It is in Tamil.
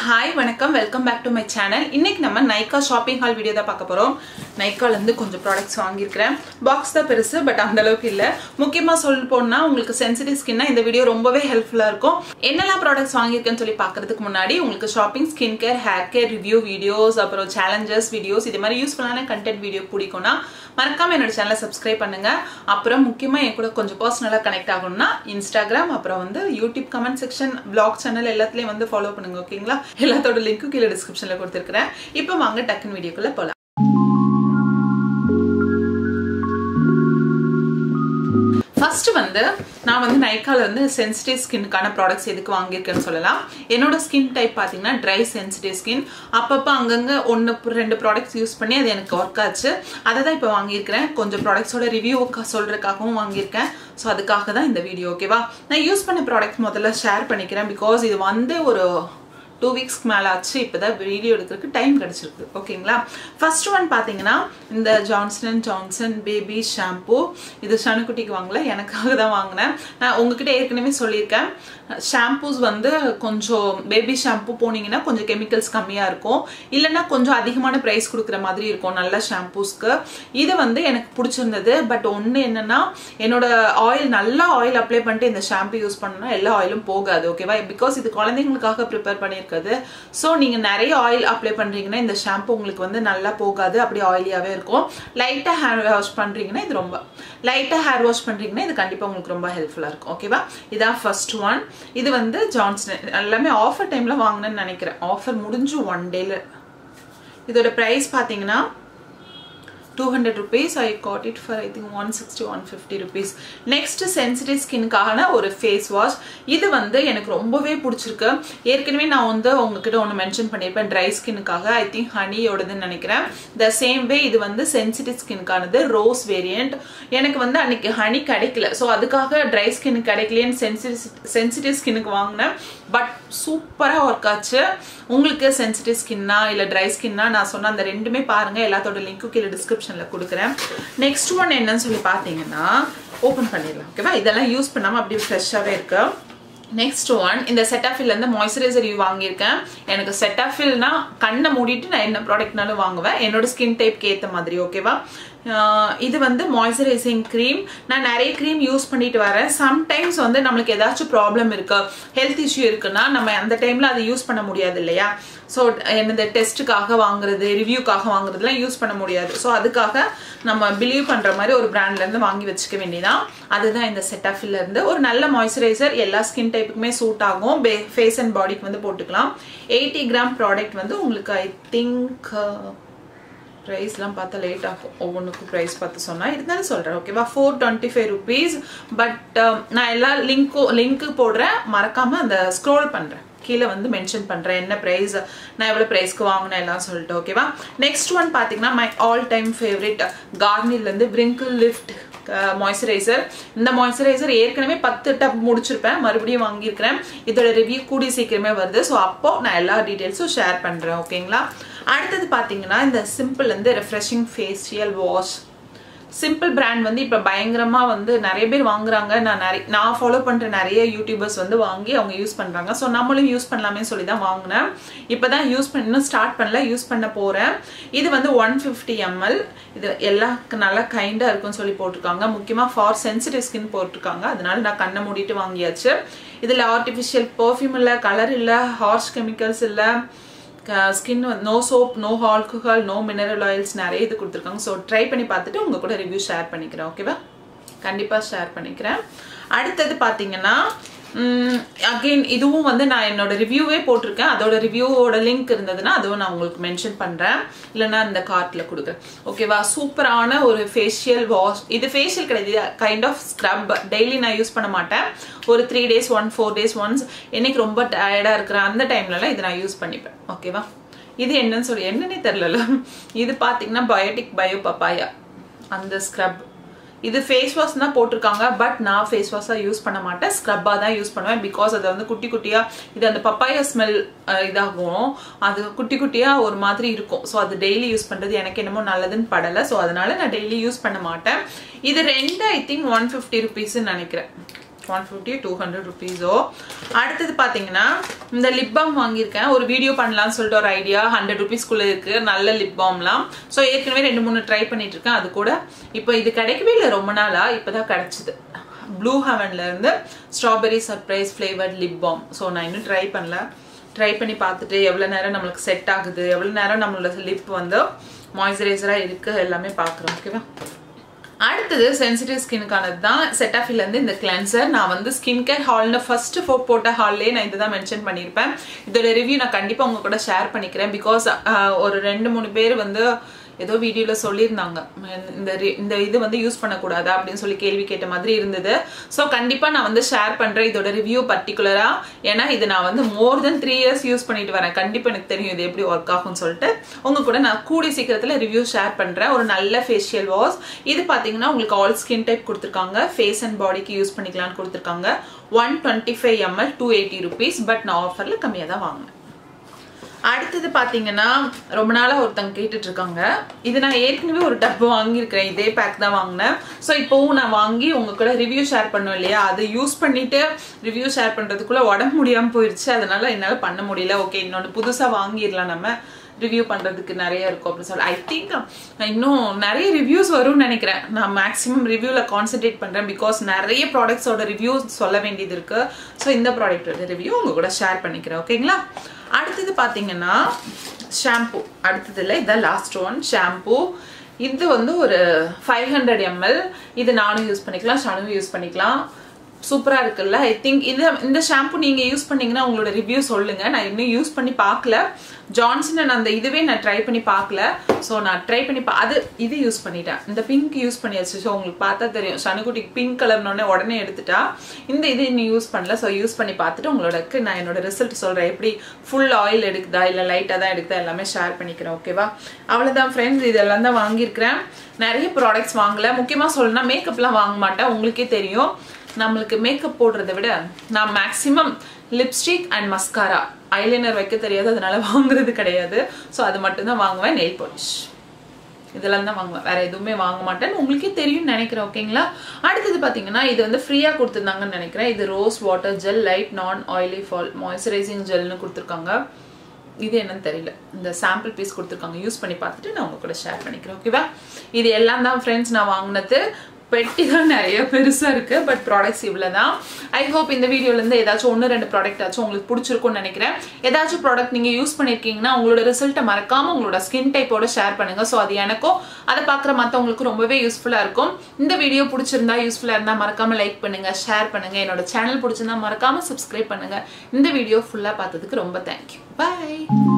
ஹாய் வணக்கம் welcome back to my channel இன்னைக்கு நம்ம நைக்கா ஷாப்பிங் ஹால் வீடியோ தான் பார்க்க போகிறோம் நைக்காலேருந்து கொஞ்சம் ப்ராடக்ட்ஸ் வாங்கியிருக்கிறேன் பாக்ஸ் தான் பெருசு பட் அந்த அளவுக்கு இல்லை முக்கியமாக சொல்ல போனால் உங்களுக்கு சென்சிட்டிவ் ஸ்கின்னா இந்த வீடியோ ரொம்பவே ஹெல்ப்ஃபுல்லாக இருக்கும் என்னெல்லாம் ப்ராடக்ட்ஸ் வாங்கியிருக்கேன்னு சொல்லி பார்க்கறதுக்கு முன்னாடி உங்களுக்கு shopping skin care hair care review videos அப்புறம் சேலஞ்சஸ் வீடியோஸ் இது மாதிரி யூஸ்ஃபுல்லான கண்டென்ட் வீடியோ பிடிக்கும்னா மறக்காம என்னோட சேனலை சப்ஸ்கிரைப் பண்ணுங்க அப்புறம் முக்கியமாக என் கூட கொஞ்சம் பர்சனலாக கனெக்ட் ஆகணும்னா இன்ஸ்டாகிராம் அப்புறம் வந்து YouTube comment section blog channel எல்லாத்துலேயும் வந்து ஃபாலோ பண்ணுங்க ஓகேங்களா எல்லாத்தோட லிங்க்கும் கீழே டிஸ்கிரிப்ஷனில் கொடுத்துருக்கிறேன் இப்போ வாங்க டக்குன்னு வீடியோக்குள்ளே போகலாம் ஃபர்ஸ்ட் வந்து நான் வந்து நைக்கால வந்து சென்சிட்டிவ் ஸ்கின்னுக்கான ப்ராடக்ட்ஸ் எதுக்கு வாங்கியிருக்கேன்னு சொல்லலாம் என்னோட ஸ்கின் டைப் பார்த்தீங்கன்னா ட்ரை சென்சிட்டிவ் ஸ்கின் அப்பப்போ அங்கங்கே ஒன்று ரெண்டு ப்ராடக்ட்ஸ் யூஸ் பண்ணி அது எனக்கு ஒர்க் ஆச்சு அதை தான் இப்போ வாங்கியிருக்கிறேன் கொஞ்சம் ப்ராடக்ட்ஸோட ரிவ்யூ சொல்கிறதுக்காகவும் வாங்கியிருக்கேன் ஸோ அதுக்காக தான் இந்த வீடியோ ஓகேவா நான் யூஸ் பண்ண ப்ராடக்ட் முதல்ல ஷேர் பண்ணிக்கிறேன் பிகாஸ் இது வந்து ஒரு டூ வீக்ஸ்க்கு மேலே ஆச்சு இப்போ தான் வீடியோ எடுக்கிறதுக்கு டைம் கிடச்சிருக்கு ஓகேங்களா ஃபர்ஸ்ட் ஒன் பார்த்தீங்கன்னா இந்த Johnson and Johnson baby shampoo இது சனுக்குட்டிக்கு வாங்கல எனக்காக தான் வாங்கினேன் நான் உங்ககிட்ட ஏற்கனவே சொல்லியிருக்கேன் ஷாம்பூஸ் வந்து கொஞ்சம் பேபி ஷாம்பூ போனீங்கன்னா கொஞ்சம் கெமிக்கல்ஸ் கம்மியாக இருக்கும் இல்லைன்னா கொஞ்சம் அதிகமான ப்ரைஸ் கொடுக்குற மாதிரி இருக்கும் நல்ல ஷாம்பூஸ்க்கு இது வந்து எனக்கு பிடிச்சிருந்தது பட் ஒன்று என்னன்னா என்னோட ஆயில் நல்லா ஆயில் அப்ளை பண்ணிட்டு இந்த ஷாம்பு யூஸ் பண்ணோம்னா எல்லா ஆயிலும் போகாது ஓகேவா பிகாஸ் இது குழந்தைங்களுக்காக ப்ரிப்பேர் பண்ணியிருக்கிறது ஸோ நீங்கள் நிறைய ஆயில் அப்ளை பண்ணுறீங்கன்னா இந்த ஷாம்பு உங்களுக்கு வந்து நல்லா போகாது அப்படி ஆயிலியாகவே இருக்கும் லைட்டாக ஹேர் வாஷ் பண்ணுறீங்கன்னா இது ரொம்ப லைட்டாக ஹேர் வாஷ் பண்ணுறீங்கன்னா இது கண்டிப்பாக உங்களுக்கு ரொம்ப ஹெல்ப்ஃபுல்லாக இருக்கும் ஓகேவா இதான் ஃபர்ஸ்ட் ஒன் இது வந்து ஜான்சன் எல்லாமே ஆஃபர் டைமில் வாங்கினேன்னு நினைக்கிறேன் ஆஃபர் முடிஞ்சு ஒன் டேல இதோட ப்ரைஸ் பார்த்தீங்கன்னா two hundred rupees I got it for I think one sixty one fifty rupees next sensitive ஸ்கின்கான ஒரு ஃபேஸ் வாஷ் இது வந்து எனக்கு ரொம்பவே பிடிச்சிருக்கு ஏற்கனவே நான் வந்து உங்ககிட்ட ஒன்று மென்ஷன் பண்ணியிருப்பேன் ட்ரை ஸ்கின்னுக்காக ஐ திங்க் ஹனியோடதுன்னு நினைக்கிறேன் த சேம் வே இது வந்து சென்சிட்டிவ் ஸ்கின்கானது ரோஸ் வேரியண்ட் எனக்கு வந்து அன்னைக்கு ஹனி கிடைக்கல ஸோ அதுக்காக ட்ரை ஸ்கின் கிடைக்கலையேன்னு சென்சிட்டிவ் சென்சிட்டிவ் ஸ்கின்னுக்கு வாங்கினேன் பட் சூப்பராக ஒர்க் ஆச்சு உங்களுக்கு சென்சிட்டிவ் ஸ்கின்னா இல்லை ட்ரை ஸ்கின்னா நான் சொன்ன அந்த ரெண்டுமே பாருங்கள் எல்லாத்தோட லிங்க்கும் கீழே டிஸ்கிரிப்ஷனில் கொடுக்குறேன் நெக்ஸ்ட் ஒன் என்னன்னு சொல்லி பார்த்தீங்கன்னா ஓப்பன் பண்ணிடலாம் ஓகேவா இதெல்லாம் யூஸ் பண்ணாமல் அப்படியே ஃப்ரெஷ்ஷாகவே இருக்கு நெக்ஸ்ட் ஒன் இந்த செட்டாஃபில்லேருந்து மாய்ஸ்சரைசர் யூ வாங்கியிருக்கேன் எனக்கு செட்டாஃபில்னா கண்ணை மூடிட்டு நான் என்ன ப்ராடக்ட்னாலும் வாங்குவேன் என்னோட ஸ்கின் டைப்க்கு ஏற்ற மாதிரி ஓகேவா இது வந்து மாய்ஸ்சரைசிங் க்ரீம் நான் நிறைய க்ரீம் யூஸ் பண்ணிட்டு வரேன் சம்டைம்ஸ் வந்து நம்மளுக்கு ஏதாச்சும் ப்ராப்ளம் இருக்கு ஹெல்த் இஷ்யூ இருக்குன்னா நம்ம அந்த டைமில் அதை யூஸ் பண்ண முடியாது இல்லையா ஸோ என்னது டெஸ்ட்டுக்காக வாங்குறது ரிவ்யூக்காக வாங்குறதுலாம் யூஸ் பண்ண முடியாது ஸோ அதுக்காக நம்ம பிலீவ் பண்ணுற மாதிரி ஒரு பிராண்ட்லேருந்து வாங்கி வச்சுக்க வேண்டியதான் அதுதான் இந்த செட்டாஃபில்லேருந்து ஒரு நல்ல மாய்ஸ்சரைசர் எல்லா ஸ்கின் டைப்புக்குமே சூட் ஆகும் ஃபேஸ் அண்ட் பாடிக்கு வந்து போட்டுக்கலாம் எயிட்டி கிராம் ப்ராடக்ட் வந்து உங்களுக்கு ஐ திங்க் ப்ரைஸ்லாம் பார்த்தா லேட் ஆகும் ஒவ்வொன்றுக்கும் ப்ரைஸ் பார்த்து சொன்னால் இருந்தாலும் சொல்கிறேன் ஓகேவா four twenty five rupees but நான் எல்லா லிங்க்கும் லிங்க்கு போடுறேன் மறக்காமல் அந்த ஸ்க்ரோல் பண்ணுறேன் கீழே வந்து மென்ஷன் பண்ணுறேன் என்ன ப்ரைஸ் நான் எவ்வளோ ப்ரைஸ்க்கு வாங்கினேன் எல்லாம் சொல்லிட்டு ஓகேவா நெக்ஸ்ட் ஒன் பார்த்தீங்கன்னா மை ஆல் டைம் ஃபேவரட் கார்னிலேருந்து விரிங்கிள் லிஃப்ட் மாய்ஸ்சரைசர் இந்த மாய்ஸ்சரைசர் ஏற்கனவே பத்து டப் முடிச்சிருப்பேன் மறுபடியும் வாங்கியிருக்கிறேன் இதோட ரிவ்யூ கூடி சீக்கிரமே வருது ஸோ அப்போ நான் எல்லா டீட்டெயில்ஸும் ஷேர் பண்ணுறேன் ஓகேங்களா அடுத்தது பார்த்தீங்கன்னா இந்த சிம்பிள் வந்து refreshing facial wash simple brand வந்து இப்போ பயங்கரமாக வந்து நிறைய பேர் வாங்குறாங்க நான் நிறைய நான் ஃபாலோ பண்ணுற நிறைய யூடியூபர்ஸ் வந்து வாங்கி அவங்க யூஸ் பண்ணுறாங்க ஸோ நம்மளும் யூஸ் பண்ணலாமே சொல்லி தான் வாங்கினேன் இப்போ தான் யூஸ் பண்ண இன்னும் ஸ்டார்ட் பண்ணல யூஸ் பண்ண போகிறேன் இது வந்து ஒன் ஃபிஃப்டி எம்எல் இது எல்லாம் நல்லா கைண்டாக இருக்குன்னு சொல்லி போட்டிருக்காங்க முக்கியமாக ஃபார் சென்சிட்டிவ் ஸ்கின் போட்டிருக்காங்க அதனால நான் கண்ணை மூடிட்டு வாங்கியாச்சு இதில் ஆர்டிஃபிஷியல் பர்ஃப்யூம் இல்லை கலர் இல்லை ஹார்ஷ் கெமிக்கல்ஸ் இல்லை skin no soap no alcohol no mineral oils நிறைய இது கொடுத்துருக்காங்க ஸோ ட்ரை பண்ணி பார்த்துட்டு உங்கள் கூட ரிவ்யூ ஷேர் பண்ணிக்கிறேன் ஓகேவா கண்டிப்பாக ஷேர் பண்ணிக்கிறேன் அடுத்தது பார்த்தீங்கன்னா அகெயின் இதுவும் வந்து நான் என்னோட ரிவ்யூவே போட்டிருக்கேன் அதோட ரிவ்யூவோட லிங்க் இருந்ததுன்னா அதுவும் நான் உங்களுக்கு மென்ஷன் பண்ணுறேன் இல்லைன்னா இந்த கார்ட்டில் கொடுக்குறேன் ஓகேவா சூப்பரான ஒரு ஃபேஷியல் வாஷ் இது ஃபேஷியல் கிடையாது கைண்ட் ஆஃப் ஸ்க்ரப் டெய்லி நான் யூஸ் பண்ண மாட்டேன் ஒரு three days one four days once என்னைக்கு ரொம்ப டயர்டாக இருக்கிற அந்த டைம்லலாம் இதை நான் யூஸ் பண்ணிப்பேன் ஓகேவா இது என்னன்னு சொல்லி என்னன்னே தெரிலல இது பார்த்தீங்கன்னா பயோட்டிக் பயோ பப்பாயா அந்த ஸ்க்ரப் இது ஃபேஸ் வாஷ் தான் போட்டிருக்காங்க பட் நான் ஃபேஸ் வாஷாக யூஸ் பண்ண மாட்டேன் ஸ்க்ரப்பாக தான் யூஸ் பண்ணுவேன் பிகாஸ் அதை வந்து குட்டி குட்டியாக இது அந்த பப்பாயா ஸ்மெல் இதாகும் அது குட்டி குட்டியாக ஒரு மாதிரி இருக்கும் ஸோ அது டெய்லி யூஸ் பண்ணுறது எனக்கு என்னமோ நல்லதுன்னு படலை ஸோ அதனால நான் டெய்லி யூஸ் பண்ண மாட்டேன் இது ரெண்டு ஐ திங்க் ஒன் ஃபிஃப்டி ருபீஸ்ன்னு நினைக்கிறேன் ஒன் ஃபிஃப்டி டூ ஹண்ட்ரட் ருபீஸோ அடுத்தது பார்த்தீங்கன்னா இந்த லிப் பாம் வாங்கியிருக்கேன் ஒரு வீடியோ பண்ணலாம்னு சொல்லிட்டு ஒரு ஐடியா ஹண்ட்ரட் ருபீஸ்க்குள்ளே இருக்குது நல்ல லிப் பாம்லாம் ஸோ ஏற்கனவே ரெண்டு மூணு ட்ரை பண்ணிட்டு இருக்கேன் அது கூட இப்போ இது கிடைக்கவே இல்லை ரொம்ப நாளாக இப்போ தான் கிடச்சிது ப்ளூ ஹெவன்ல இருந்து strawberry surprise flavoured lip balm so நான் இன்னும் ட்ரை பண்ணல ட்ரை பண்ணி பார்த்துட்டு எவ்வளோ நேரம் நம்மளுக்கு செட் ஆகுது எவ்வளோ நேரம் நம்மளோட லிப் வந்து மாய்ஸ்சரைசராக இருக்குது எல்லாமே பார்க்குறோம் ஓகேவா அடுத்தது சென்சிட்டிவ் ஸ்கின்னுக்கானது தான் செட்டாஃபிலேருந்து இந்த கிளென்சர் நான் வந்து ஸ்கின் கேர் ஹால்னு ஃபர்ஸ்ட் ஃபோ போட்ட ஹால்லே நான் இதுதான் மென்ஷன் பண்ணியிருப்பேன் இதோட ரிவ்யூ நான் கண்டிப்பாக உங்க கூட ஷேர் பண்ணிக்கிறேன் பிகாஸ் ஒரு ரெண்டு மூணு பேர் வந்து ஏதோ வீடியோவில் சொல்லியிருந்தாங்க இந்த இந்த இது வந்து யூஸ் பண்ணக்கூடாதா அப்படின்னு சொல்லி கேள்வி கேட்ட மாதிரி இருந்தது ஸோ கண்டிப்பாக நான் வந்து ஷேர் பண்ணுறேன் இதோட ரிவ்யூ பர்டிகுலராக ஏன்னா இது நான் வந்து more then three years use பண்ணிட்டு வரேன் கண்டிப்பாக எனக்கு தெரியும் இது எப்படி ஒர்க் ஆகும்னு சொல்லிட்டு உங்க கூட நான் கூடிய சீக்கிரத்தில் ரிவ்யூ ஷேர் பண்ணுறேன் ஒரு நல்ல ஃபேஷியல் வாஷ் இது பார்த்தீங்கன்னா உங்களுக்கு ஆல் ஸ்கின் டைப் கொடுத்துருக்காங்க ஃபேஸ் அண்ட் பாடிக்கு யூஸ் பண்ணிக்கலாம்னு கொடுத்துருக்காங்க one twenty five ml two eighty rupees but நான் ஆஃபரில் கம்மியாக தான் வாங்கினேன் அடுத்தது பார்த்தீங்கன்னா ரொம்ப நாளாக ஒருத்தங்க கேட்டுட்டு இருக்காங்க இது நான் ஏற்கனவே ஒரு டப்பு வாங்கியிருக்கிறேன் இதே பேக் தான் வாங்கினேன் ஸோ இப்போவும் நான் வாங்கி உங்க கூட ரிவ்யூ ஷேர் பண்ணுவேன் இல்லையா அது யூஸ் பண்ணிட்டு ரிவ்யூ ஷேர் பண்ணுறதுக்குள்ள உடம்பு முடியாமல் போயிடுச்சு அதனால என்னால் பண்ண முடியல ஓகே இன்னொன்று புதுசாக வாங்கிடலாம் நம்ம ரிவ்யூ பண்ணுறதுக்கு நிறைய இருக்கும் அப்படின்னு சொல்லி ஐ திங்க் இன்னும் நிறைய ரிவ்யூஸ் வரும்னு நினைக்கிறேன் நான் மேக்ஸிமம் ரிவ்யூவில் கான்சென்ட்ரேட் பண்ணுறேன் பிகாஸ் நிறைய ப்ராடக்ட்ஸோட ரிவ்யூஸ் சொல்ல வேண்டியது இருக்குது ஸோ இந்த ப்ராடக்ட்டோட ரிவ்யூ உங்கள் கூட ஷேர் பண்ணிக்கிறேன் ஓகேங்களா அடுத்தது பார்த்தீங்கன்னா ஷாம்பு அடுத்ததில் இதான் லாஸ்ட் ஒன் ஷாம்பு இது வந்து ஒரு ஃபைவ் ஹண்ட்ரட் எம்எல் இது நானும் யூஸ் பண்ணிக்கலாம் ஷானும் யூஸ் பண்ணிக்கலாம் சூப்பராக இருக்குல்ல ஐ திங்க் இந்த இந்த ஷாம்பு நீங்கள் யூஸ் பண்ணீங்கன்னா உங்களோட ரிவ்யூ சொல்லுங்கள் நான் இன்னும் யூஸ் பண்ணி பார்க்கல ஜான்சன் அந்த இதுவே நான் ட்ரை பண்ணி பார்க்கல ஸோ நான் ட்ரை பண்ணி பா அது இது யூஸ் பண்ணிட்டேன் இந்த பிங்க் யூஸ் பண்ணியாச்சு ஸோ உங்களுக்கு பார்த்தா தெரியும் சனுக்குட்டிக்கு பிங்க் கலர்னோடனே உடனே எடுத்துட்டா இந்த இது இன்னும் யூஸ் பண்ணல ஸோ யூஸ் பண்ணி பார்த்துட்டு உங்களோட நான் என்னோட ரிசல்ட் சொல்கிறேன் எப்படி ஃபுல் ஆயில் எடுக்குதா இல்லை லைட்டாக தான் எடுக்குதா எல்லாமே ஷேர் பண்ணிக்கிறேன் ஓகேவா அவ்வளோதான் ஃப்ரெண்ட்ஸ் இதெல்லாம் தான் வாங்கியிருக்கிறேன் நிறைய ப்ராடக்ட்ஸ் வாங்கல முக்கியமாக சொல்லணும்னா மேக்கப்லாம் வாங்க மாட்டேன் உங்களுக்கே தெரியும் நம்மளுக்கு மேக்கப் போடுறத விட நான் maximum lipstick and mascara eyeliner வைக்க தெரியாது அதனால வாங்குறது கிடையாது ஸோ அது மட்டும்தான் வாங்குவேன் நெயில் பாலிஷ் இதெல்லாம் தான் வாங்குவேன் வேற எதுவுமே வாங்க மாட்டேன் உங்களுக்கே தெரியும்னு நினைக்கிறேன் ஓகேங்களா அடுத்தது பார்த்தீங்கன்னா இது வந்து ஃப்ரீயாக கொடுத்துருந்தாங்கன்னு நினைக்கிறேன் இது ரோஸ் வாட்டர் ஜெல் லைட் நான் ஆயிலி ஃபால் மாய்ஸ்சரைசிங் ஜெல்னு கொடுத்துருக்காங்க இது என்னன்னு தெரியல இந்த சாம்பிள் பீஸ் கொடுத்துருக்காங்க யூஸ் பண்ணி பார்த்துட்டு நான் உங்க கூட ஷேர் பண்ணிக்கிறேன் ஓகேவா இது எல்லாம் தான் ஃப்ரெண்ட்ஸ் நான் வாங்கினது பெட்டி தான் நிறைய பெருசாக இருக்குது பட் ப்ராடக்ட்ஸ் இவ்வளோ தான் ஐ ஹோப் இந்த வீடியோலேருந்து ஏதாச்சும் ஒன்று ரெண்டு ப்ராடக்ட் ஆச்சும் உங்களுக்கு பிடிச்சிருக்கும்னு நினைக்கிறேன் ஏதாச்சும் ப்ராடக்ட் நீங்கள் யூஸ் பண்ணியிருக்கீங்கன்னா உங்களோட ரிசல்ட்டை மறக்காமல் உங்களோட ஸ்கின் டைப்போட ஷேர் பண்ணுங்கள் ஸோ அது எனக்கும் அதை பார்க்குற மற்றவங்களுக்கும் ரொம்பவே யூஸ்ஃபுல்லாக இருக்கும் இந்த வீடியோ பிடிச்சிருந்தா யூஸ்ஃபுல்லாக இருந்தால் மறக்காமல் லைக் பண்ணுங்கள் ஷேர் பண்ணுங்கள் என்னோட சேனல் பிடிச்சிருந்தா மறக்காமல் சப்ஸ்கிரைப் பண்ணுங்கள் இந்த வீடியோ ஃபுல்லாக பார்த்ததுக்கு ரொம்ப தேங்க்யூ பாய்